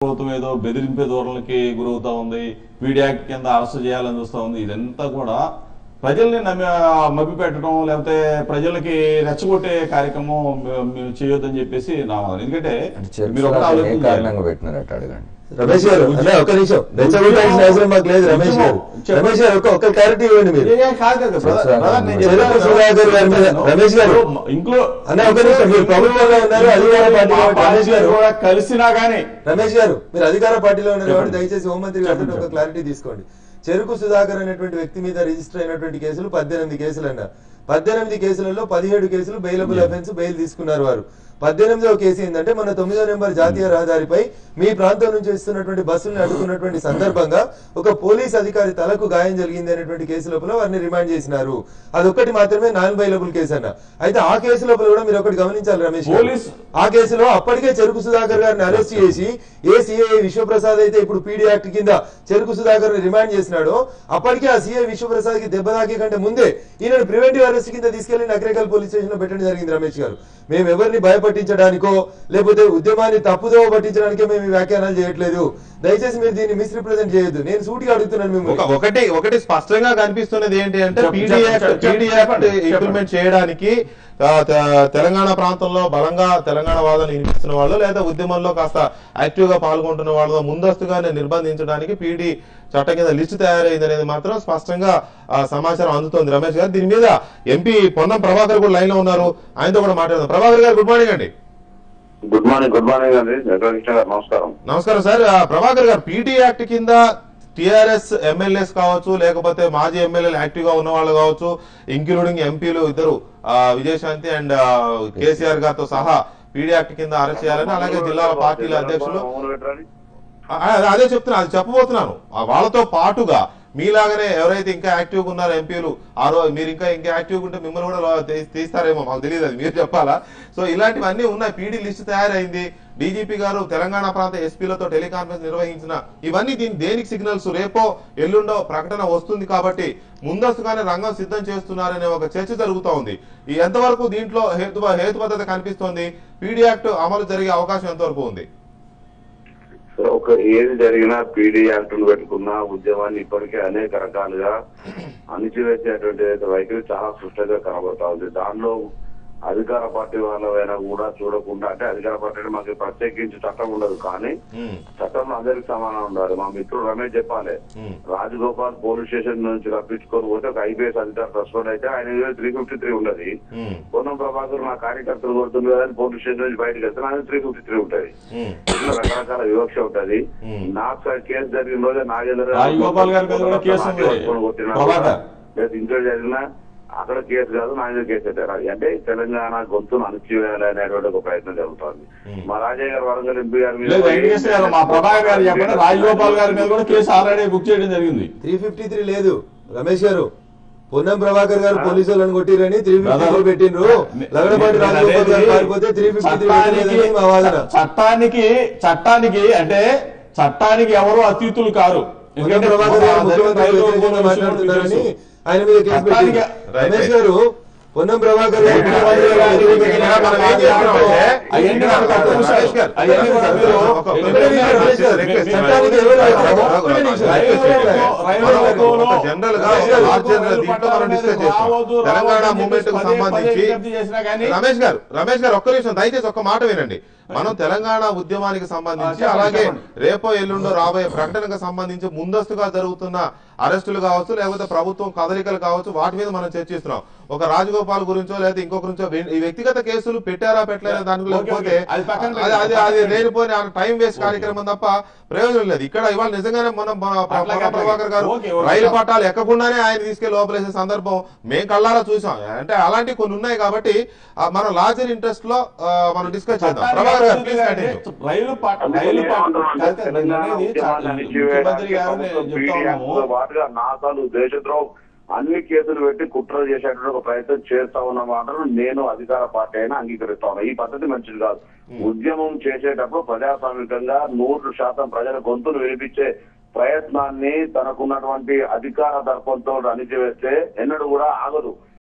ప్రభుత్వం ఏదో బెదిరింపే ధోరణులకి గురవుతా ఉంది పీడీ యాక్ట్ కింద అరెస్ట్ చేయాలని చూస్తా ఉంది ఇదంతా కూడా ప్రజల్ని నమ్మి మభ్య పెట్టడం లేకపోతే ప్రజలకి రెచ్చగొట్టే కార్యక్రమం మే- మేము చేయొద్దని చెప్పేసి నా వాదన ఎందుకంటే అంటే మీరు ఒకటి చర్చలు ఏ ఆలోచన చేయాలి. కారణంగా పెట్టినారట అడగండి రమేష్ గారు అన్న ఒక నిమిషం రెచ్చగొట్టాల్సిన అవసరం మాకు లేదు రమేష్ గారు చెప్పండి. రమేష్ గారు ఒక ఒక్క క్లారిటీ ఇవ్వండి మీరు ఏ- ఏ కాదు కదా బ్రదర్, బ్రదర్, నేను చెరుకు చెప్పాను. సుధాకర్ గారి మీద రమేష్ గారు. ఇంక్లూ అన్న, ఒక నిమిషం, మీరు ప్రభుత్వంలో ఉన్నారు, అధికార పార్టీలో మా ఉన్నారు. రమేష్ పార్టీ గారు. కూడా కలిసినా గానీ రమేష్ గారు మీరు అధికార పార్టీలో ఉన్నారు కాబట్టి చెప్పండి. దయచేసి హోంమంత్రి గారితో చెప్పండి, ఒక చెప్పండి. క్లారిటీ తీసుకోండి చెరుకు సుధాకర్ అనేటువంటి వ్యక్తి మీద రిజిస్టర్ అయినటువంటి కేసులు పద్దెనిమిది కేసులు అన్న పద్దెనిమిది కేసులలో పదిహేడు కేసులు బెయిలబుల్ అఫెన్స్ బెయిల్ తీసుకున్నారు వారు పద్దెనిమిదవ కేసు ఏంటంటే మన తొమ్మిదో నెంబర్ జాతీయ రహదారిపై మీ ప్రాంతం నుంచి వస్తున్నటువంటి బస్సుల్ని అడ్డుకున్నటువంటి సందర్భంగా ఒక పోలీస్ అధికారి తలకు గాయం జరిగింది అనేటువంటి కేసు లోపల వారిని రిమాండ్ చేసినారు అదొక్కటి మాత్రమే నాన్ బైలబుల్ కేసు అన్న అయితే ఆ కేసు లోపల కూడా మీరు ఒకటి గమనించాలి రమేష్ గారు. పోలీస్ ఆ కేసులో అప్పటికే చెరుకు సుధాకర్ గారిని అరెస్ట్ చేసి ఏ సిఐ విశ్వప్రసాద్ అయితే ఇప్పుడు పీడీ యాక్ట్ కింద చెరుకు సుధాకర్ ని రిమాండ్ చేసినాడో అప్పటికే ఆ సిఐ విశ్వప్రసాద్ కి దెబ్బ తాకే కంటే ముందే ఈయన ప్రివెంటివ్ అరెస్ట్ కింద తీసుకెళ్లి నకరేకల్ పోలీస్ స్టేషన్ లో పెట్టడం జరిగింది రమేష్ గారు మేము ఎవరిని భయపట్టించడానికో లేకపోతే ఉద్యమాన్ని తప్పుదో పట్టించడానికో మేము ఈ వ్యాఖ్యానాలు చేయట్లేదు దయచేసి మీరు దీన్ని మిస్రిప్రజెంట్ చేయొద్దు నేను సూటిగా అడుగుతున్నాను ఒక మిమ్మల్ని ఒకటి ఒకటి స్పష్టంగా కనిపిస్తున్నది ఏంటి అంటే చెప్పు, పీడీ చెప్పు, యాక్ట్ చెప్పు, పీడీ చెప్పండి, యాక్ట్ చెప్పండి. ఇంప్లిమెంట్ చేయడానికి ఆ, తె- తెలంగాణ ప్రాంతంలో బలంగా తెలంగాణ వాదన వినిపిస్తున్న వాళ్ళు లేదా ఉద్యమంలో కాస్త యాక్టివ్ గా పాల్గొంటున్న వాళ్ళు ముందస్తుగానే నిర్బంధించడానికి పీడీ చట్టం కింద లిస్టు తయారైంది అనేది మాత్రం స్పష్టంగా ఆ, సమాచారం అందుతోంది రమేష్ గారు దీని మీద ఎంపీ పొన్నం ప్రభాకర్ కూడా లైన్ లో ఉన్నారు ఆయనతో కూడా మాట్లాడదాం ప్రభాకర్ గారు గుడ్ మార్నింగ్ అండి గుడ్ మార్నింగ్ గుడ్ మార్నింగ్ అండి వెంకటకృష్ణ గారు నమస్కారం నమస్కారం సార్ ఆ, ప్రభాకర్ గారు పీటీ యాక్ట్ కింద టిఆర్ఎస్ ఎమ్మెల్యేస్ కావచ్చు లేకపోతే మాజీ ఎమ్మెల్యేలు యాక్టివ్ గా ఉన్న వాళ్ళు కావచ్చు ఇంక్లూడింగ్ ఎంపీలు ఇద్దరు ఆ, విజయశాంతి అండ్ ఆ, కేసీఆర్ గారితో సహా పీడీ యాక్ట్ కింద అరెస్ట్ చేయాలని అలాగే జిల్లాల పార్టీల అధ్యక్షులు మౌన పెట్టరాని. ఆ, అదే- అదే చెప్తున్నా అది చెప్పబోతున్నాను ఆ, వాళ్ళతో పాటుగా మీలాగానే ఎవరైతే ఇంకా యాక్టివ్ గా ఉన్నారో ఎంపీలు ఆ రోజు మీరు ఇంకా ఇంకా యాక్టివ్ ఉంటే మిమ్మల్ని కూడా లో- తీ- తీస్తారేమో మాకు తెలియదు అది మీరు చెప్పాలా సో ఇలాంటివన్నీ ఉన్నాయి పీడీ లిస్ట్ తయారైంది డీజీపీ గారు తెలంగాణ ప్రాంత ఎస్పీలతో టెలికాన్ఫరెన్స్ నిర్వహించిన ఇవన్నీ దీని దేనికి సిగ్నల్స్ రేపో ఎల్లుండో ప్రకటన వస్తుంది కాబట్టి ముందస్తుగానే రంగం సిద్ధం చేస్తున్నారనే ఒక చర్చ జరుగుతూ ఉంది ఈ ఎంతవరకు దీంట్లో హేతు హేతుబద్ధత కనిపిస్తోంది పీడీ యాక్ట్ అమలు జరిగే అవకాశం ఎంతవరకు ఉంది సో ఒక ఏది జరిగినా పీడీ యాక్టులు పెట్టుకున్న ఉద్యమాన్ని ఇప్పటికే అనేక రకాలుగా అణిచివేసేటువంటి వైఖరి చాలా స్పష్టంగా కనబడతా ఉంది దానిలో అధికార పార్టీ వాళ్ళైనా కూడా చూడకుండా అంటే అధికార పార్టీ అంటే మాకు ప్రత్యేకించి చట్టం ఉండదు కానీ ఉమ్, చట్టంలో అందరికి సమానం ఉండాలి మా మిత్రుడు రమేష్ చెప్పాలి ఉమ్, రాజగోపాల్ పోలీస్ స్టేషన్ నుంచి రప్పించుకొని పోతే ఒక ఐపీఎస్ అధికారి సస్పెండ్ అయితే ఆయన త్రీ ఫిఫ్టీ త్రీ ఉన్నది ఉమ్, పొన్నం ప్రభాకర్ నా కార్యకర్తలు కొడుతుంది కదా అని పోలీస్ స్టేషన్ నుంచి బయటకు వెళ్తే నాకు త్రీ ఫిఫ్టీ త్రీ ఉంటది ఉమ్. ఇట్లా రకరకాల వివక్ష ఉంటది Hmm. నాకు స- కేసు జరిగిన రోజే నాగేంద్ర రాజగోపాల్ గారి మీద కూడా కేసు ఉంది. ప్రభాకర్. లేదు ఇంట్లో జరిగినా అక్కడ కేసు కాదు నా మీద కేసు పెట్టారు అంటే తెలంగాణ గొంతును అణచివేయాలి అనేటువంటి ఒక ప్రయత్నం జరుగుతోంది Hmm. మా రాజయ్య గారు వరంగల్ ఎంపీ గారి మీద లేదు వెంకటేశ్వర గారు మా ప్రభాకర్ గారు చెప్పండి రాజగోపాల్ గారి మీద కూడా కేసు ఆల్రెడీ బుక్ చేయడం జరిగింది త్రీ ఫిఫ్టీ త్రీ లేదు రమేష్ గారు పొన్నం ప్రభాకర్ గారు పోలీసు వాళ్ళని కొట్టిరని త్రీ ఫిఫ్టీ త్రీ పెట్టిండ్రు లగడపాటి రాజగోపాల్ గారు పారిపోతే త్రీ ఫిఫ్టీ త్రీ పెట్టలేదని మా వాదన చట్టానికి చట్టానికి అంటే చట్టానికి ఎవరు అతీతులు కారు పొన్నం ప్రభాకర్ గారు ముఖ్యమంత్రి వ్యతిరేకంగా మాట్లాడుతున్నారని ఆయన మీద కేసు పెట్టింది చట్టానికి- రమేష్ గారు పొన్నం ప్రభాకర్ గారు ముఖ్యమంత్రి గారు వ్యతిరేకంగా మనం ఏం చేస్తున్నామంటే అవన్నీ నాకు తప్పు విషయాలు. రమేష్ గారు, అవన్నీ కూడా మీరు ఒక- ఒక- ఎందుకంటే మీరు రమేష్ గారు, రిక్వెస్ట్ చట్టానికి ఎవరు రైలు- ఒక్క నిమిషం. రైలు- రైలు మనం ఒక- రైలు ఒక జనరల్ గా రమేష్ ఒక గారు, లార్జ్ జనరల్ దీంట్లో మనం డిస్కస్ చేస్తాం రావద్దు, తెలంగాణ రావద్దు అని మూవ్మెంట్ కు చెప్పేసి పదే పదే సంబంధించి విజ్ఞప్తి చేసినా కానీ రమేష్ గారు రమేష్ గారు ఒక్క నిమిషం దయచేసి ఒక్క మాట వినండి మనం తెలంగాణ ఉద్యమానికి సంబంధించి చెప్పండి, అలాగే చెప్పండి. రేపో ఎల్లుండో రాబోయే ప్రకటనకు సంబంధించి ముందస్తుగా జరుగుతున్న అరెస్టులు కావచ్చు లేకపోతే ప్రభుత్వం కదలికలు కావచ్చు వాటి మీద మనం చర్చిస్తున్నాం ఒక రాజగోపాల్ గురించో లేదా ఇంకో గురించో వే- ఈ వ్యక్తిగత కేసులు పెట్టారా పెట్టలేదా దాని ఓకే, లేకపోతే ఓకే. అది పక్కన అది అది అది పెట్టండి. లేనిపోయిన టైం వేస్ట్ కార్యక్రమం తప్ప ప్రయోజనం లేదు ఇక్కడ ఇవాళ నిజంగానే మనం మన అట్లాగే, పొన్న అట్లాగే. ప్రభాకర్ గారు ఓకే, ఓకే. రైలు పట్టాలు ఎక్కకుండానే ఆయన తీసుకెళ్లి లోపలేసే సందర్భం మేం కళ్ళారా చూసాం అంటే అలాంటివి కొన్ని ఉన్నాయి కాబట్టి ఆ, మనం లార్జర్ ఇంట్రెస్ట్ లో ఆ, మనం డిస్కస్ చేద్దాం ప్రభాకర్ గారు ప్లీజ్ కంటిన్యూ రైలు పట్ట రైలు పట్ట తెలంగాణ అనేది ఉద్యమాన్ని చ- అణిచివేయడానికి ముఖ్యమంత్రి గారు ప్రభుత్వం చెప్తా పీడీ ఉన్నాము యాక్ట్తో పాటుగా నాసాలు దేశద్రోహం అన్ని కేసులు పెట్టి కుట్రలు చేసేటువంటి ఒక ప్రయత్నం చేస్తా ఉన్న మాటను నేను అధికార పార్టీ అయినా అంగీకరిస్తా ఉన్నా ఈ పద్ధతి మంచిది కాదు ఉద్యమం చేసేటప్పుడు ప్రజాస్వామికంగా నూరు శాతం ప్రజల గొంతులు వినిపించే ప్రయత్నాన్ని తనకున్నటువంటి అధికార దర్పంతో అణిచివేస్తే ఎన్నడూ కూడా ఆగదు